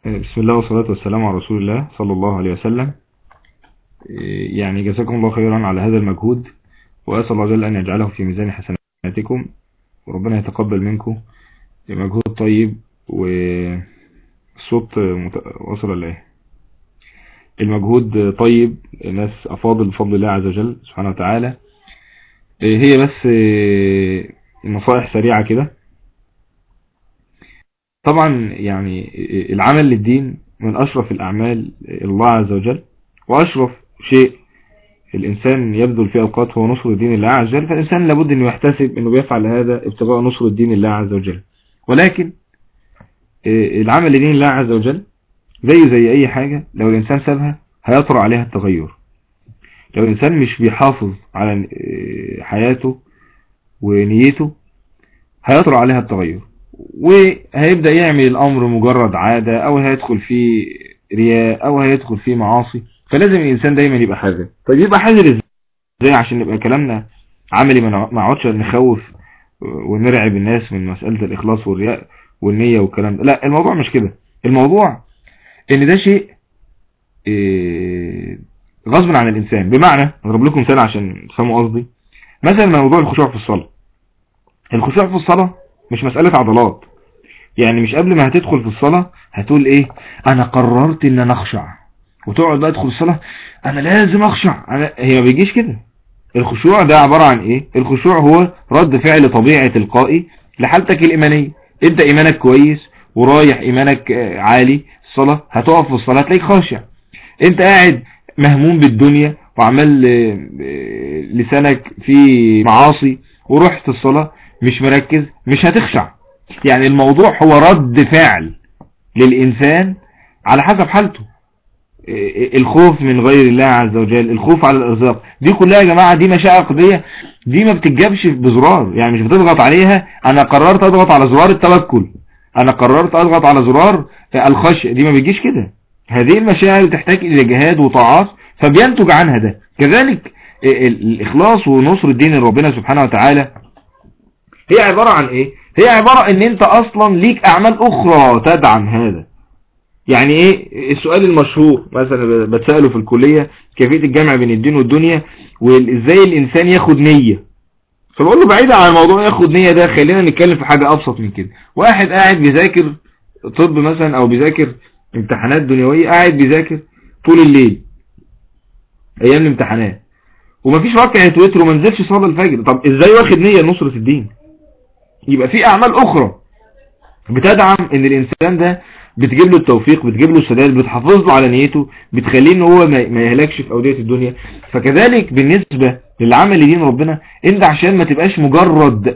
بسم الله والصلاة والسلام على رسول الله صلى الله عليه وسلم يعني جزاكم الله خيرا على هذا المجهود وأسأل الله جل أن يجعله في ميزان حسناتكم وربنا يتقبل منكم مجهود طيب والصوت وصل الله المجهود طيب ناس أفاضل بفضل الله عز وجل سبحانه وتعالى هي بس نصائح سريعة كده طبعا يعني العمل للدين من أشرف الأعمال الله عز وجل وأشرف شيء الإنسان يبذل في أوقات هو نصر الدين الله عز وجل فالإنسان لابد أنه يحتسب أنه بيفعل هذا ابتغاء نصر الدين الله عز وجل ولكن العمل لدين الله عز وجل زي زي أي حاجة لو الإنسان سابها هيطرأ عليها التغير لو الإنسان مش بيحافظ على حياته ونيته هيطرأ عليها التغير وهيبدأ يعمل الأمر مجرد عادة أو هيدخل فيه رياء أو هيدخل فيه معاصي فلازم الإنسان دايما يبقى حذر طيب يبقى حذر ازاي عشان نبقى كلامنا عملي ما نقعدش نخوف ونرعب الناس من مسألة الإخلاص والرياء والنية والكلام ده لا الموضوع مش كده الموضوع ان ده شيء غصب عن الإنسان بمعنى اضرب لكم مثال عشان تفهموا قصدي مثلا موضوع الخشوع في الصلاة الخشوع في الصلاة مش مسألة عضلات يعني مش قبل ما هتدخل في الصلاة هتقول ايه انا قررت ان انا اخشع وتقعد بقى تدخل الصلاة انا لازم اخشع أنا... هي ما بيجيش كده الخشوع ده عبارة عن ايه الخشوع هو رد فعل طبيعي تلقائي لحالتك الايمانية انت ايمانك كويس ورايح ايمانك عالي الصلاة هتقف في الصلاة تلاقيك خاشع انت قاعد مهموم بالدنيا وعمال لسانك فيه معاصي ورحت الصلاة مش مركز مش هتخشع يعني الموضوع هو رد فعل للإنسان على حسب حالته الخوف من غير الله عز وجل الخوف على الارزاق دي كلها يا جماعة دي مشاعر قضية دي ما بتتجابش بزرار يعني مش بتضغط عليها انا قررت اضغط على زرار التوكل انا قررت اضغط على زرار الخشية دي ما بتجيش كده هذه المشاعر تحتاج الى جهاد وطاعات فبينتج عنها ده كذلك الاخلاص ونصر الدين ربنا سبحانه وتعالى هي عبارة عن ايه هي عبارة ان انت اصلا ليك اعمال اخرى تدعم هذا يعني ايه السؤال المشهور مثلا بتسأله في الكلية كيفية الجمع بين الدين والدنيا وازاي الانسان ياخد نية فبقول له بعيدا عن الموضوع ياخد نية ده خلينا نتكلم في حاجة ابسط من كده واحد قاعد بيذاكر طب مثلا او بيذاكر امتحانات دنيوية قاعد بيذاكر طول الليل ايام الامتحانات ومفيش ركعة وتر وما نزلش صلاة الفجر طب ازاي واخد نية لنصرة الدين يبقى في اعمال اخرى بتدعم ان الانسان ده بتجيب له التوفيق بتجيب له السداد بتحافظ له على نيته بتخليه ان هو ما يهلكش في اودية الدنيا فكذلك بالنسبة للعمل لدين ربنا انت عشان ما تبقاش مجرد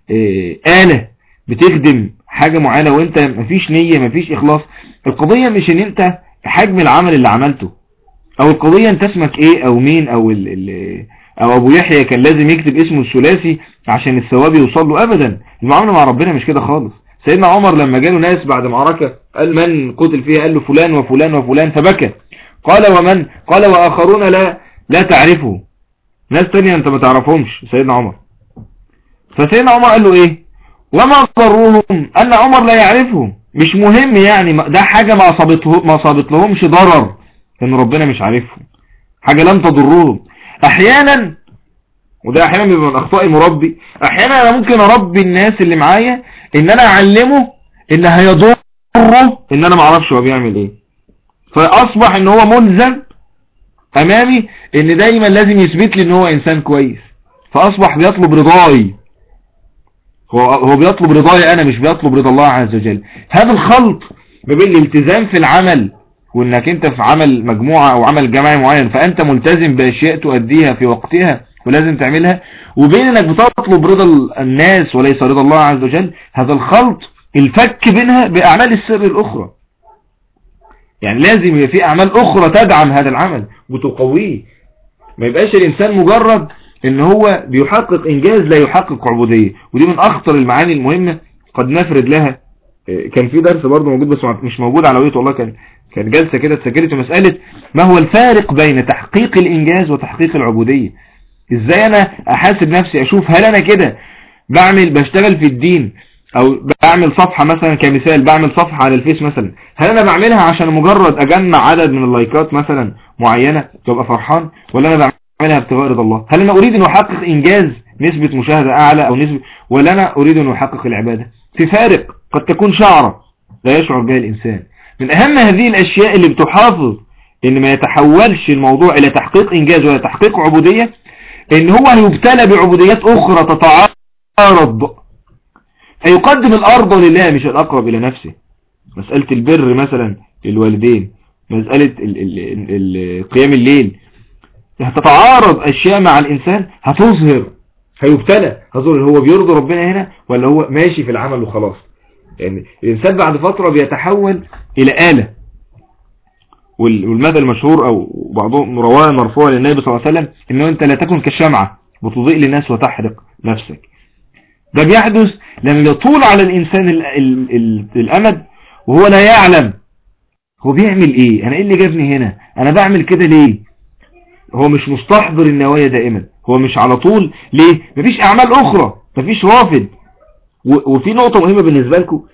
آلة بتخدم حاجة معينة وانت مفيش نية مفيش اخلاص القضية مش ان انت حجم العمل اللي عملته او القضية انت اسمك ايه او مين او ال ال او ابو يحيى كان لازم يكتب اسمه الثلاثي عشان الثواب يوصل له ابدا المعاملة مع ربنا مش كده خالص سيدنا عمر لما جاله ناس بعد معركة قال من قتل فيها قال له فلان وفلان وفلان فبكى قال ومن قال واخرون لا لا تعرفه ناس تانية انت ما تعرفهمش سيدنا عمر فسيدنا عمر قال له ايه وما ضرهم ان عمر لا يعرفهم مش مهم يعني ده حاجة ما اصابته ما اصابت لهمش ضرر ان ربنا مش عارفهم حاجة لم تضرهم احيانا وده احيانا بيبقى من اخطاء المربي احيانا انا ممكن اربي الناس اللي معايا ان انا اعلمه ان هيضره ان انا معرفش هو بيعمل ايه فاصبح ان هو ملزم امامي ان دايما لازم يثبت لي ان هو انسان كويس فاصبح بيطلب رضاي هو هو بيطلب رضاي انا مش بيطلب رضا الله عز وجل هذا الخلط ما بين الالتزام في العمل وانك انت في عمل مجموعة او عمل جماعي معين فانت ملتزم باشياء تؤديها في وقتها ولازم تعملها وبين انك بتطلب رضا الناس وليس رضا الله عز وجل هذا الخلط الفك بينها باعمال السر الاخرى يعني لازم يبقى في اعمال اخرى تدعم هذا العمل وتقويه ما يبقاش الانسان مجرد ان هو بيحقق انجاز لا يحقق عبودية ودي من اخطر المعاني المهمة قد نفرد لها كان في درس برضه موجود بس مش موجود على ويت والله كان كان جلسة كده اتسجلت في مسألة ما هو الفارق بين تحقيق الانجاز وتحقيق العبودية ازاي انا احاسب نفسي اشوف هل انا كده بعمل بشتغل في الدين او بعمل صفحة مثلا كمثال بعمل صفحة على الفيس مثلا هل انا بعملها عشان مجرد اجمع عدد من اللايكات مثلا معينة تبقى فرحان ولا انا بعملها ابتغاء رضا الله هل انا اريد ان احقق انجاز نسبة مشاهدة اعلى او نسبة ولا انا اريد ان احقق العبادة في فارق قد تكون شعرة لا يشعر بها الانسان من اهم هذه الاشياء اللي بتحافظ ان ما يتحولش الموضوع الى تحقيق انجاز ولا تحقيق عبودية ان هو يبتلى بعبوديات اخرى تتعارض فيقدم الارض لله مش الاقرب الى نفسه مسألة البر مثلا للوالدين مسألة ال ال ال قيام الليل هتتعارض اشياء مع الانسان هتظهر هيبتلى هتظهر هو بيرضي ربنا هنا ولا هو ماشي في العمل وخلاص يعني الانسان بعد فترة بيتحول الى آلة والمثل المشهور او بعضهم رواه مرفوع للنبي صلى الله عليه وسلم انه انت لا تكن كالشمعة بتضيء للناس وتحرق نفسك ده بيحدث لما يطول على الانسان ال ال ال الامد وهو لا يعلم هو بيعمل ايه انا ايه اللي جابني هنا انا بعمل كده ليه هو مش مستحضر النوايا دائما هو مش على طول ليه مفيش اعمال اخرى مفيش رافض وفي نقطة مهمة بالنسبة لكم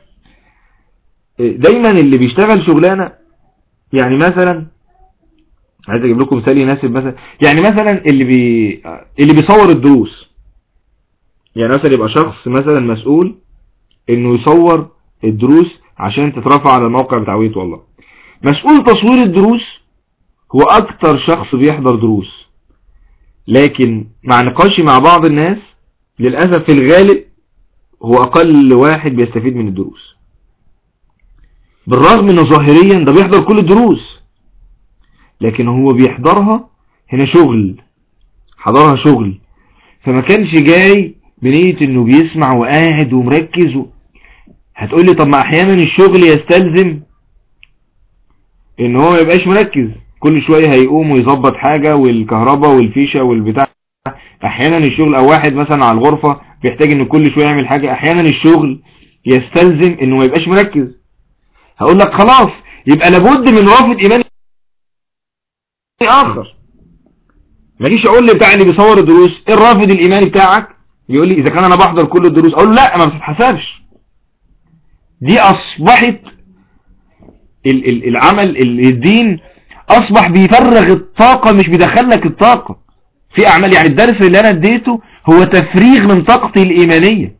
دايما اللي بيشتغل شغلانة يعني مثلا عايز اجيب لكم مثال يناسب مثلا يعني مثلا اللي بي اللي بيصور الدروس يعني مثلا يبقى شخص مثلا مسؤول انه يصور الدروس عشان تترفع على الموقع بتاع ويت والله مسؤول تصوير الدروس هو اكتر شخص بيحضر دروس لكن مع نقاشي مع بعض الناس للأسف في الغالب هو اقل واحد بيستفيد من الدروس بالرغم انه ظاهريا ده بيحضر كل الدروس لكن هو بيحضرها هنا شغل حضرها شغل فما كانش جاي بنية انه بيسمع وقاعد ومركز و... هتقول لي طب ما احيانا الشغل يستلزم ان هو ما يبقاش مركز كل شوية هيقوم ويظبط حاجة والكهرباء والفيشة والبتاع احيانا الشغل او واحد مثلا على الغرفة بيحتاج ان كل شوية يعمل حاجة احيانا الشغل يستلزم انه ما يبقاش مركز هقول لك خلاص يبقى لابد من رافض ايماني اخر ما جيش اقول لي بتاع اللي بيصور الدروس ايه الرافض الايماني بتاعك يقول لي اذا كان انا بحضر كل الدروس اقول له لا ما بتتحسبش دي اصبحت ال ال العمل الدين اصبح بيفرغ الطاقة مش بيدخلك الطاقة في اعمال يعني الدرس اللي انا اديته هو تفريغ من طاقتي الايمانية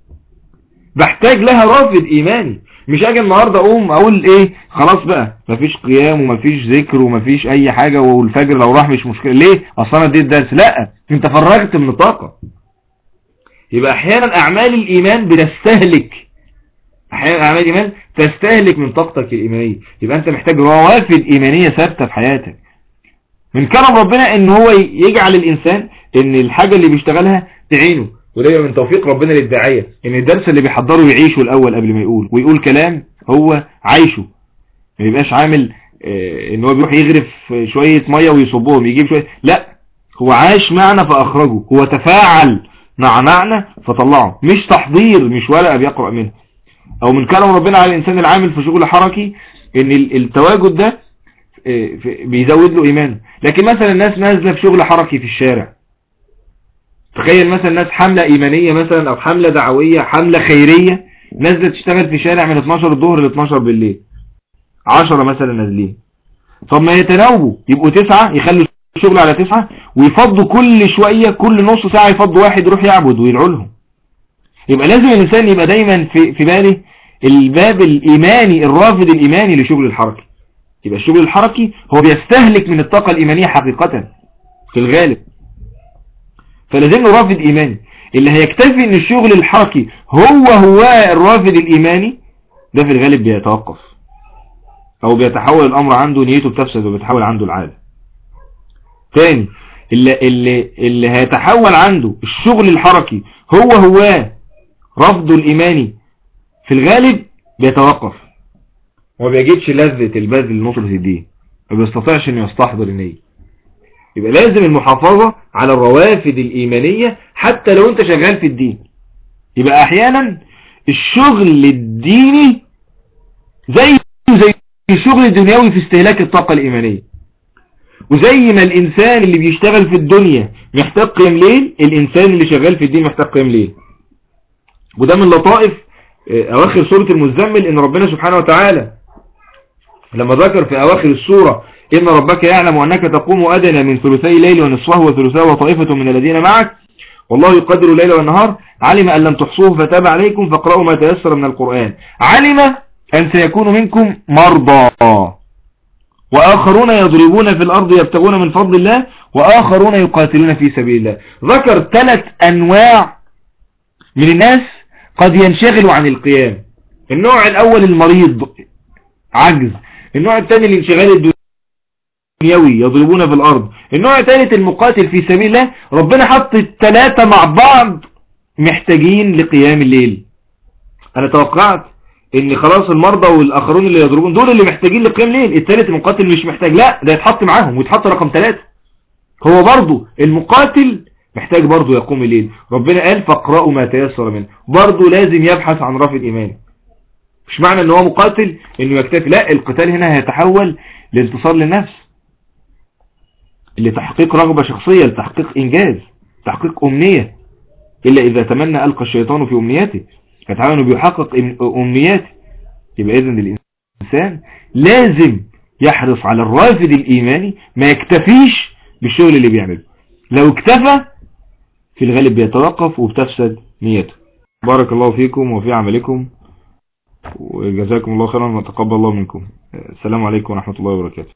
بحتاج لها رافض ايماني مش اجي النهاردة اقوم اقول ايه خلاص بقى مفيش قيام ومفيش ذكر ومفيش اي حاجة والفجر لو راح مش مشكلة ليه اصلا انا اديت درس لا انت فرغت من الطاقة يبقى احيانا اعمال الايمان بتستهلك احيانا اعمال الايمان تستهلك من طاقتك الايمانية يبقى انت محتاج روافد ايمانية ثابتة في حياتك من كرم ربنا ان هو يجعل الانسان ان الحاجة اللي بيشتغلها تعينه وده من توفيق ربنا للداعية ان الدرس اللي بيحضره يعيشه الاول قبل ما يقول ويقول كلام هو عايشه ما يبقاش عامل اه ان هو بيروح يغرف شوية مية ويصبهم يجيب شوية لا هو عاش معنا فاخرجه هو تفاعل مع معنى فطلعه مش تحضير مش ورقة بيقرأ منها او من كلام ربنا على الانسان العامل في شغل حركي ان التواجد ده بيزود له ايمانه لكن مثلا الناس نازلة في شغل حركي في الشارع تخيل مثلا ناس حملة ايمانية مثلا او حملة دعوية حملة خيرية نازلة تشتغل في شارع من 12 الظهر ل 12 بالليل 10 مثلا نازلين طب ما يتناوبوا يبقوا تسعة يخلوا الشغل على تسعة ويفضوا كل شوية كل نص ساعة يفضوا واحد يروح يعبد ويدعو لهم يبقى لازم الإنسان يبقى دايما في, في باله الباب الإيماني الرافض الإيماني لشغل الحركي يبقى الشغل الحركي هو بيستهلك من الطاقة الإيمانية حقيقة في الغالب فلازم له رافض إيماني اللي هيكتفي ان الشغل الحركي هو هو الرافض الإيماني ده في الغالب بيتوقف او بيتحول الأمر عنده نيته بتفسد وبيتحول عنده العادة تاني اللي, اللي, اللي هيتحول عنده الشغل الحركي هو هو رفضه الإيماني في الغالب بيتوقف وما بيجدش لذة البذل لنصرة الدين ما بيستطيعش انه يستحضر النية يبقى لازم المحافظة على الروافد الإيمانية حتى لو انت شغال في الدين يبقى احيانا الشغل الديني زي زي الشغل الدنيوي في استهلاك الطاقة الإيمانية وزي ما الإنسان اللي بيشتغل في الدنيا محتاج قيام ليل الإنسان اللي شغال في الدين محتاج قيام ليل وده من لطائف أواخر سورة المزمل إن ربنا سبحانه وتعالى لما ذكر في أواخر السورة إن ربك يعلم أنك تقوم أدنى من ثلثي الليل ونصفه وثلثه وطائفة من الذين معك والله يقدر الليل والنهار علم أن لم تحصوه فتاب عليكم فاقرأوا ما تيسر من القرآن علم أن سيكون منكم مرضى وآخرون يضربون في الأرض يبتغون من فضل الله وآخرون يقاتلون في سبيل الله ذكر ثلاث أنواع من الناس قد ينشغلوا عن القيام النوع الأول المريض عجز النوع الثاني الانشغال الدنيوي يضربون في الأرض النوع الثالث المقاتل في سبيل الله ربنا حط الثلاثة مع بعض محتاجين لقيام الليل أنا توقعت ان خلاص المرضى والاخرون اللي يضربون دول اللي محتاجين لقيام الليل الثالث المقاتل مش محتاج لا ده يتحط معاهم ويتحط رقم ثلاثة هو برضو المقاتل محتاج برضو يقوم الليل ربنا قال فاقرأوا ما تيسر منه برضو لازم يبحث عن رفع الإيمان مش معنى ان هو مقاتل انه يكتفي لا القتال هنا هيتحول لانتصار للنفس لتحقيق رغبة شخصية لتحقيق انجاز تحقيق امنية الا اذا تمنى القى الشيطان في امنياته فتعالى انه بيحقق امنياته يبقى اذن الانسان لازم يحرص على الرافد الايماني ما يكتفيش بالشغل اللي بيعمله لو اكتفى في الغالب بيتوقف وبتفسد نيته بارك الله فيكم وفي عملكم وجزاكم الله خيرا وتقبل الله منكم السلام عليكم ورحمة الله وبركاته